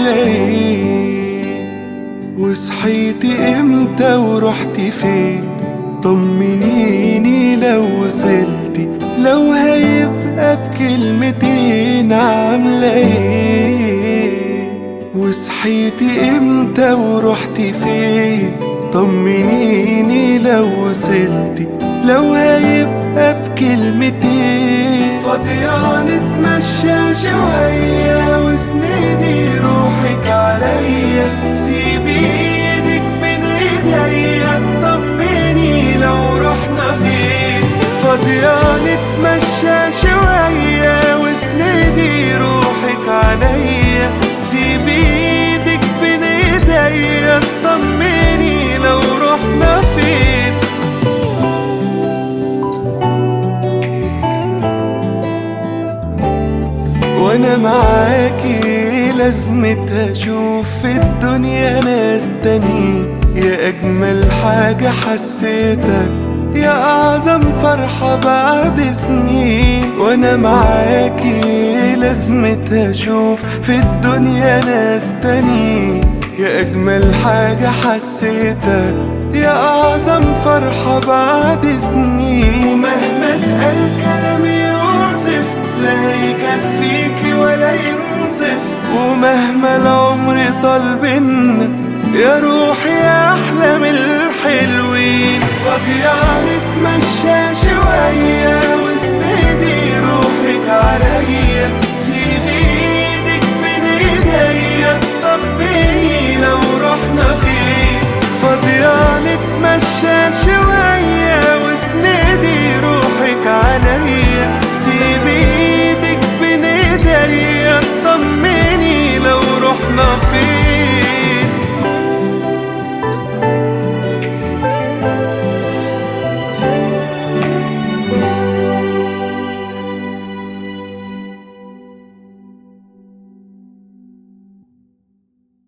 عاملة ايه وصحيتي امتى ورحتي فين طمنيني لو وصلتي لو هيبقى بكلمتين عاملة ايه وصحيتي امتى ورحتي فين طمنيني لو وصلتي لو هيبقى بكلمتين فاضية نتمشى شوية واسندي روحك عليا سيبي ايدك بين ايديا طمني لو رحنا فين فاضية نتمشى شوية واسندي روحك عليا سيبي ايدك بين ايديا طمني لو رحنا فين وانا معاكي لازمتها اشوف في الدنيا ناس تانيين يا اجمل حاجة حسيتها يا اعظم فرحة بعد سنين وانا معاكي لازمتها اشوف في الدنيا ناس تانيين يا اجمل حاجة حسيتها يا اعظم فرحة بعد سنين ومهما اتقال كلام يوصف لا يكفيكي ولا ينصف ومهما العمر طال بينا يا روحي يا احلى من الحلوين فاضية نتمشى